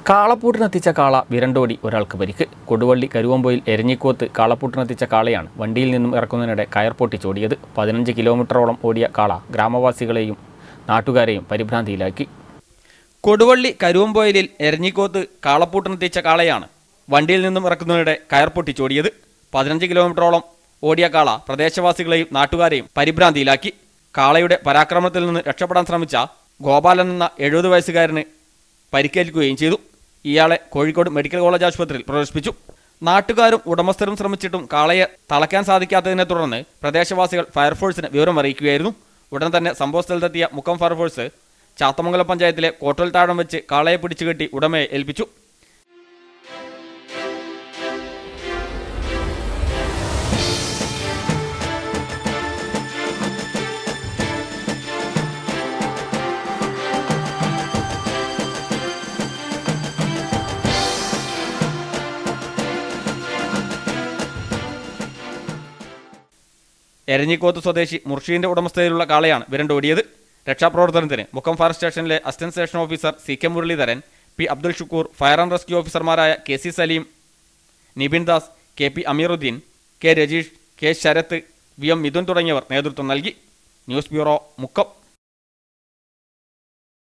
കാളപ്പൂട്ടിനെത്തിച്ച കാള വിരണ്ടോടി ഒരാൾക്ക് പരിക്ക് കൊടുവള്ളി കരുവമ്പൊയിൽ എരഞ്ഞിക്കോത്ത് കാളപ്പൂട്ടിനെത്തിച്ച കാളയാണ് വണ്ടിയിൽ നിന്നും ഇറക്കുന്നതിനിടെ കയർ പൊട്ടിച്ചോടിയത് പതിനഞ്ച് കിലോമീറ്ററോളം ഓടിയ കാള ഗ്രാമവാസികളെയും നാട്ടുകാരെയും പരിഭ്രാന്തിയിലാക്കി കൊടുവള്ളി കരുവമ്പൊയിലിൽ എരഞ്ഞിക്കോത്ത് കാളപ്പൂട്ടിനെത്തിച്ച കാളയാണ് വണ്ടിയിൽ നിന്നും ഇറക്കുന്നതിനിടെ കയർ പൊട്ടിച്ചോടിയത് പതിനഞ്ച് കിലോമീറ്ററോളം ഓടിയ കാള പ്രദേശവാസികളെയും നാട്ടുകാരെയും പരിഭ്രാന്തിയിലാക്കി കാളയുടെ പരാക്രമണത്തിൽ നിന്ന് രക്ഷപ്പെടാൻ ശ്രമിച്ച ഗോപാലൻ എന്ന എഴുപത് വയസ്സുകാരന് പരിക്കേൽക്കുകയും ചെയ്തു ഇയാളെ കോഴിക്കോട് മെഡിക്കൽ കോളേജ് ആശുപത്രിയിൽ പ്രവേശിപ്പിച്ചു നാട്ടുകാരും ഉടമസ്ഥരും ശ്രമിച്ചിട്ടും കാളയെ തളയ്ക്കാൻ സാധിക്കാത്തതിനെ തുടർന്ന് പ്രദേശവാസികൾ ഫയർഫോഴ്സിന് വിവരം അറിയിക്കുകയായിരുന്നു ഉടൻ തന്നെ സംഭവസ്ഥലത്തെത്തിയ മുക്കം ഫയർഫോഴ്സ് ചാത്തമംഗലം പഞ്ചായത്തിലെ കോട്ടൽ താഴം വെച്ച് കാളയെ പിടിച്ചുകെട്ടി ഉടമയെ ഏൽപ്പിച്ചു എരഞ്ഞിക്കോത്ത് സ്വദേശി മുർഷീന്റെ ഉടമസ്ഥതയിലുള്ള കാളയാണ് വിരണ്ടോടിയത് രക്ഷാപ്രവർത്തനത്തിന് മുക്കം ഫയർ സ്റ്റേഷനിലെ assistant station officer C K Muraleedharan P Abdul Shukoor fire and rescue ഓഫീസർമാരായ K C Saleem Nibin Das K P Ameeruddin K Rajeesh K Sarath V M Mithun തുടങ്ങിയവർ നേതൃത്വം നൽകി ന്യൂസ് ബ്യൂറോ മുക്കം